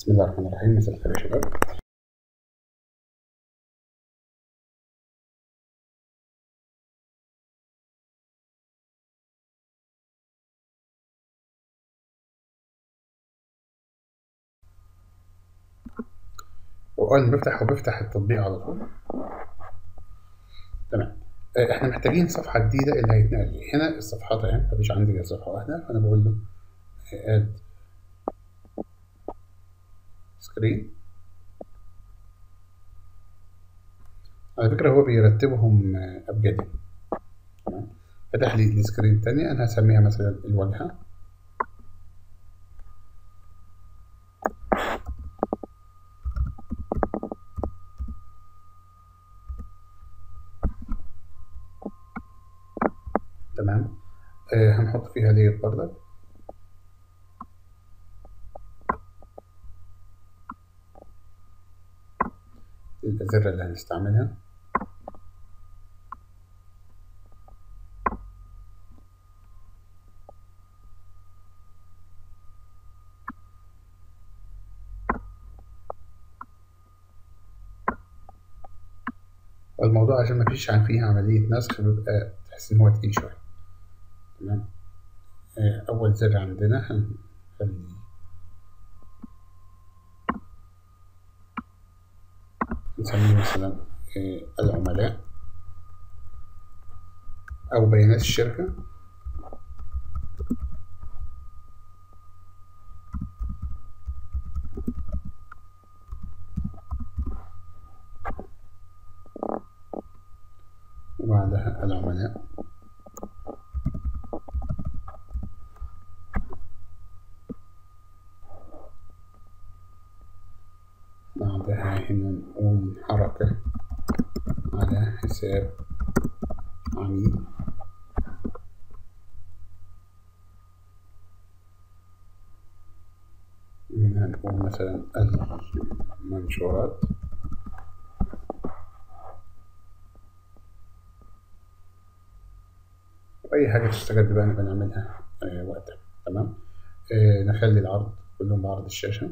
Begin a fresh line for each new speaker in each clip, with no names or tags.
بسم الله الرحمن الرحيم مساء الخير يا شباب وأول ما بفتح وبفتح التطبيق على طول تمام آه، احنا محتاجين صفحة جديدة اللي هيتنقل لي هنا الصفحات اهي مفيش عندي غير صفحة واحدة فأنا بقول له اد سكرين على فكرة هو بيرتبهم آه، أبجدي تمام فتح لي السكرين التانية أنا هسميها مثلا الواجهة تمام آه هنحط فيها ديت برضك الأزرة اللي هنستعملها الموضوع عشان مفيش عن فيه عملية نسخ بيبقى تحس إن هو تقيل شوية تمام آه، أول زر عندنا هنخلي نسميه مثلا آه، العملاء أو بيانات الشركة وبعدها العملاء بعدها هنا نقول حركة على حساب عميل هنا نقول مثلا المنشورات أي حاجة تستجد بقى نبقى نعملها آه، وقتها تمام آه، نخلي العرض كلهم بعرض الشاشة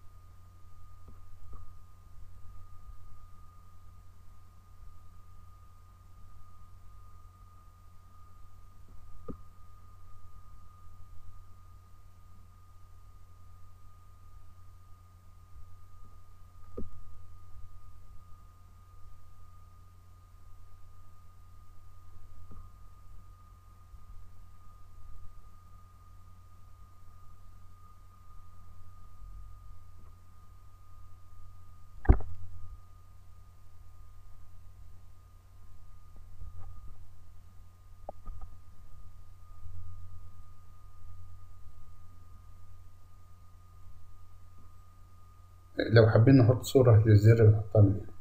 لو حابين نحط صورة للزر نحطها من هنا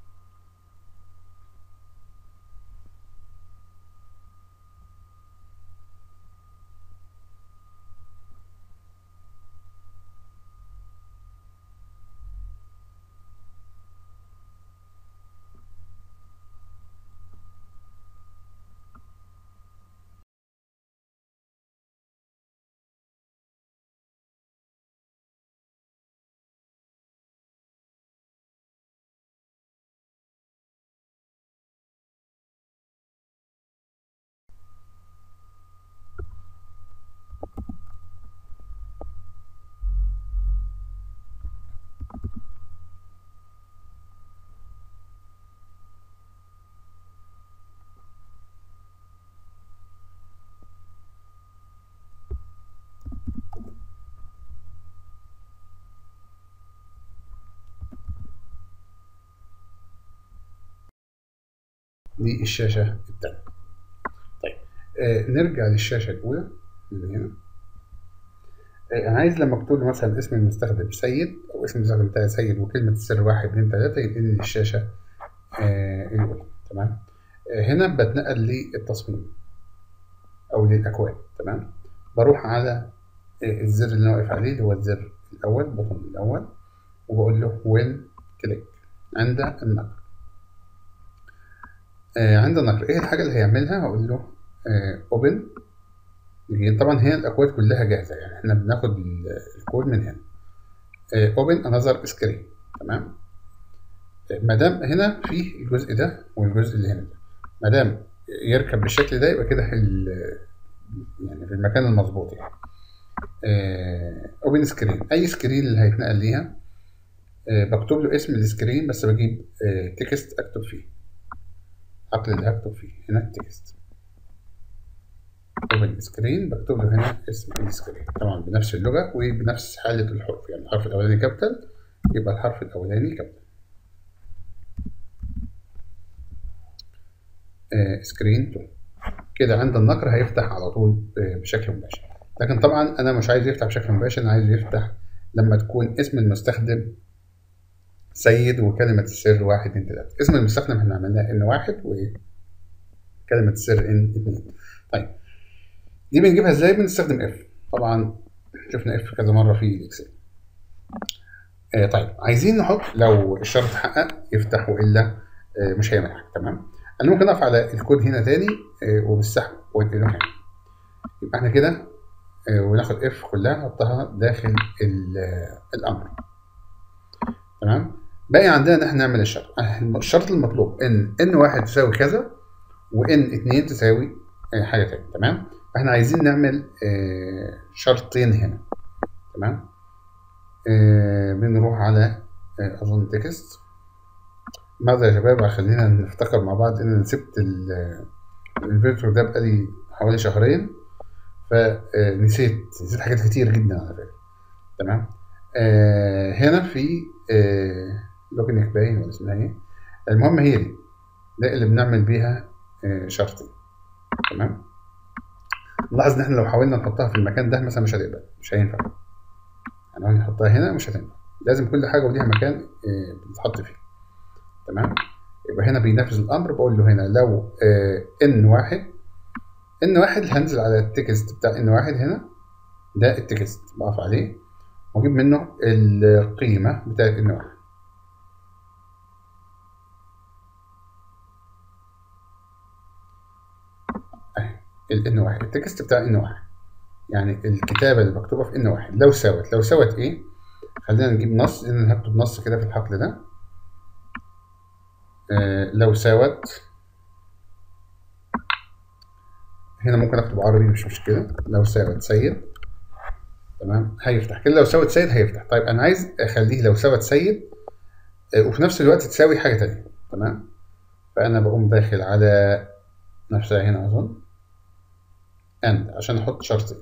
دي الشاشة التانية طيب آه نرجع للشاشة الأولى من هنا آه أنا عايز لما مكتوب لي مثلا اسم المستخدم سيد أو اسم المستخدم بتاعي سيد وكلمة السر واحد اتنين تلاتة ينقل لي الشاشة آه الأولى تمام آه هنا بتنقل للتصميم أو للأكواد تمام بروح على آه الزر اللي أنا واقف عليه اللي هو الزر الأول البطن الأول وبقول له وين كليك عند النقل آه عند النقل ايه الحاجة اللي هيعملها هقول له اوبن طبعا هي الاكواد كلها جاهزة يعني احنا بناخد ال- الكود من هنا اوبن انذر سكرين تمام ما دام هنا في الجزء ده والجزء اللي هنا ما دام يركب بالشكل ده يبقى كده في ال- يعني في المكان المظبوط يعني اوبن سكرين اي سكرين اللي هيتنقل ليها آه، بكتب له اسم السكرين بس بجيب تكست اكتب فيه الحقل اللي هكتب فيه هنا التكست اوبن سكرين بكتب له هنا اسم السكرين طبعا بنفس اللغة وبنفس حالة الحروف يعني الحرف الأولاني كابيتال يبقى الحرف الأولاني كابيتال سكرين 2 كده عند النقر هيفتح على طول آه، بشكل مباشر لكن طبعا انا مش عايز يفتح بشكل مباشر انا عايز يفتح لما تكون اسم المستخدم سيد وكلمة السر واحد اتنين تلاتة اسم المستخدم احنا عملناه ان واحد وكلمة السر ان اتنين طيب دي بنجيبها ازاي بنستخدم اف طبعا شفنا اف كذا مرة في الاكسل آه طيب عايزين نحط لو الشرط اتحقق يفتح والا آه مش هيعمل حاجة تمام انا ممكن اقف على الكود هنا تاني آه وبالسحب وانقله هنا يبقى احنا كده آه وناخد اف كلها نحطها داخل ال- آه، الامر تمام باقي عندنا ان احنا نعمل الشرط الشرط المطلوب ان ان واحد تساوي كذا وان اتنين تساوي آه، حاجه تانية تمام احنا عايزين نعمل آه، شرطين هنا تمام آه، بنروح على آه، اظن تكست ماذا يا شباب خلينا نفتكر مع بعض ان انا سبت ال- الفيرتور ده بقالي حوالي شهرين فنسيت نسيت حاجات كتير جدا على فكره تمام آه هنا في آه لوجن باين ولا اسمها ايه المهم هي دي ده اللي بنعمل بيها آه شرطين تمام نلاحظ ان احنا لو حاولنا نحطها في المكان ده مثلا مش هتقبل مش هينفع يعني لو نحطها هنا مش هتنفع لازم كل حاجه وليها مكان آه بتتحط فيه تمام يبقى هنا بينفذ الامر بقول له هنا لو آه ان واحد ان واحد هنزل على التكست بتاع ان واحد هنا ده التكست بقف عليه واجيب منه القيمه بتاعت ان واحد اهي ال ان واحد التكست بتاع ان واحد يعني الكتابه اللي مكتوبه في ان واحد لو ساوت لو ساوت ايه خلينا نجيب نص لان انا هكتب نص كده في الحقل ده آه لو ساوت هنا ممكن اكتب عربي مش مشكله لو ساوت سيد تمام هيفتح كده لو ساوت سيد هيفتح طيب انا عايز اخليه لو ساوت سيد آه، وفي نفس الوقت تساوي حاجه تانية تمام فانا بقوم داخل على نفسها هنا اظن اند عشان احط شرطين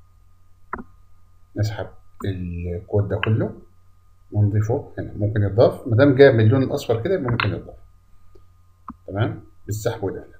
نسحب الكود ده كله ونضيفه هنا ممكن يضاف ما دام جاب باللون الاصفر كده يبقى ممكن يضاف تمام بالسحب والإعلان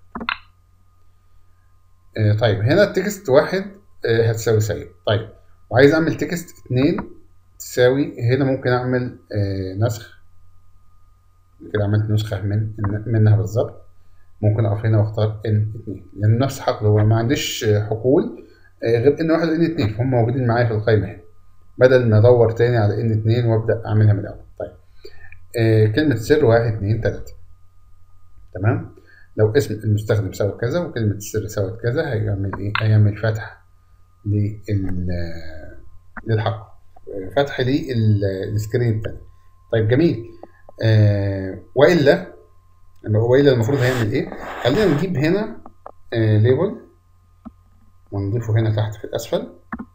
آه طيب هنا التكست واحد آه هتساوي سيد طيب وعايز اعمل تكست اتنين تساوي هنا ممكن اعمل آه نسخ كده عملت نسخة من منها بالظبط ممكن اقف هنا واختار ان اتنين لان نفس حقل هو ما عنديش آه، حقول آه، غير ان واحد وان اتنين فهم موجودين معايا في القائمة هنا بدل ما ادور تاني على ان اتنين وابدا اعملها من الاول طيب آه كلمة سر واحد اتنين تلاتة تمام لو اسم المستخدم سوى كذا وكلمة السر سوت كذا هيعمل ايه؟ هيعمل فتح لل للحق فتح للسكرين التاني طيب جميل آه والا والا المفروض هيعمل ايه؟ خلينا نجيب هنا آه ليبل ونضيفه هنا تحت في الاسفل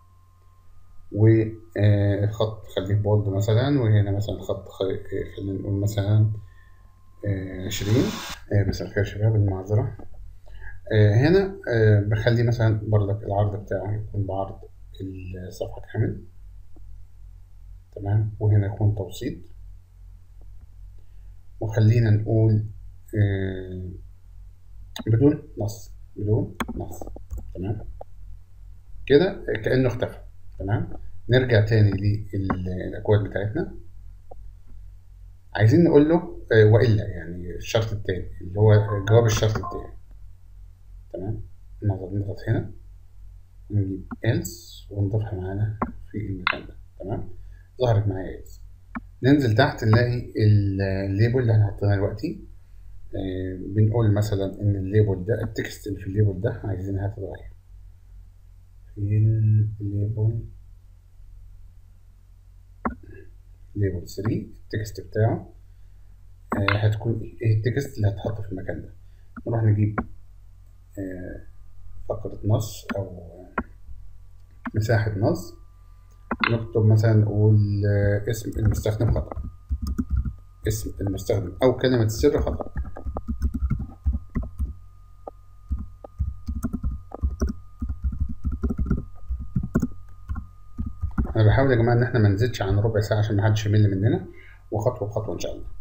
وخط خليه بولد مثلا وهنا مثلا خط خ- خلينا نقول مثلا آه، عشرين آه، مساء الخير شباب المعذرة آه، هنا آه، بخلي مثلا برضك العرض بتاعه يكون بعرض الصفحة كامل تمام وهنا يكون توسيط وخلينا نقول آه، بدون نص بدون نص تمام كده كأنه اختفى تمام نرجع تاني للأكواد بتاعتنا عايزين نقول له آه، وإلا يعني الشرط التاني اللي هو جواب الشرط التاني تمام نضغط نضغط هنا نجيب else ونضيفها معانا في المكان ده تمام ظهرت معايا else ننزل تحت نلاقي ال- الليبل اللي احنا حطيناه دلوقتي آه، بنقول مثلا ان الليبل ده التكست اللي في الليبل ده عايزينها تتغير في الليبل ليبل 3 التكست بتاعه آه هتكون ايه التكست اللي هتحط في المكان ده نروح نجيب آه فقرة نص او مساحة نص نكتب مثلا نقول آه اسم المستخدم خطأ اسم المستخدم او كلمة السر خطأ انا بحاول يا جماعه ان احنا ما نزيدش عن ربع ساعه عشان ما حدش يمل مننا وخطوه بخطوه ان شاء الله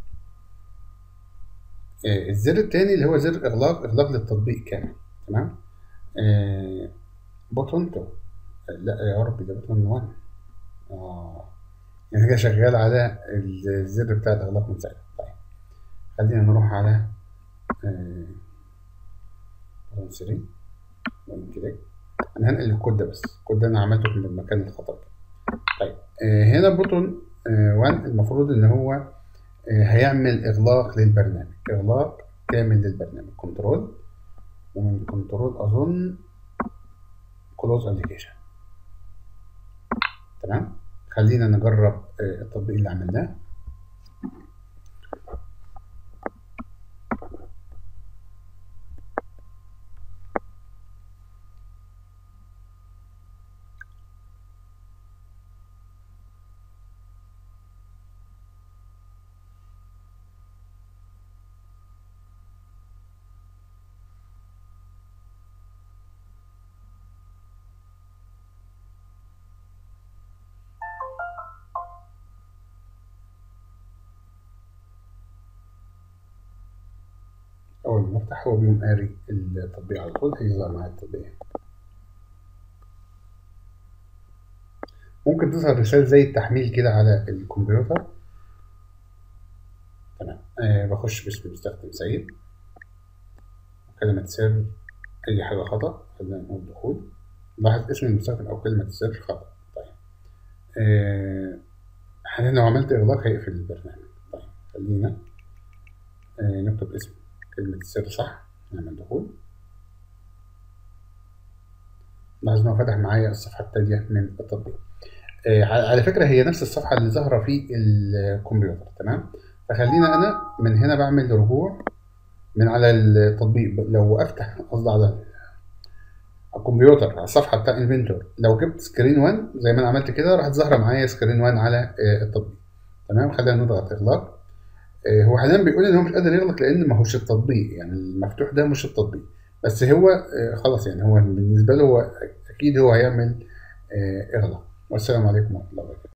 آه الزر التاني اللي هو زر اغلاق اغلاق للتطبيق كامل تمام آه بوتون تو لا يا ربي ده بوتون 1 اه يعني كده شغال على الزر بتاع الاغلاق من ساعتها طيب خلينا نروح على آه بوتون 3 كده انا هنقل الكود ده بس الكود ده انا عملته في المكان الخطأ طيب آه هنا بوتون 1 آه المفروض ان هو آه هيعمل اغلاق للبرنامج اغلاق كامل للبرنامج كنترول ومن كنترول اظن كلوز ابلكيشن تمام خلينا نجرب التطبيق اللي عملناه أول ما أفتح هو بيقوم قاري التطبيق على طول هيظهر معايا التطبيق ممكن تظهر رسالة زي التحميل كده على الكمبيوتر تمام آه بخش باسم المستخدم سيد كلمة سر أي حاجة خطأ خلينا نقول دخول لاحظ اسم المستخدم أو كلمة السر خطأ طيب آه حاليا لو عملت إغلاق هيقفل البرنامج طيب خلينا آه نكتب اسم كلمة السر صح نعمل دخول لاحظ إن هو فتح معايا الصفحة التالية من التطبيق آه على فكرة هي نفس الصفحة اللي ظاهرة في الكمبيوتر تمام فخلينا أنا من هنا بعمل رجوع من على التطبيق لو أفتح قصدي على الكمبيوتر على الصفحة بتاع انفنتور لو جبت سكرين 1 زي ما أنا عملت كده راحت ظاهرة معايا سكرين 1 على آه التطبيق تمام خلينا نضغط إغلاق هو حاليا بيقول ان هو مش قادر يغلق لان ما هوش التطبيق يعني المفتوح ده مش التطبيق بس هو خلاص يعني هو بالنسبه له هو اكيد هو هيعمل اغلاق والسلام عليكم ورحمه الله وبركاته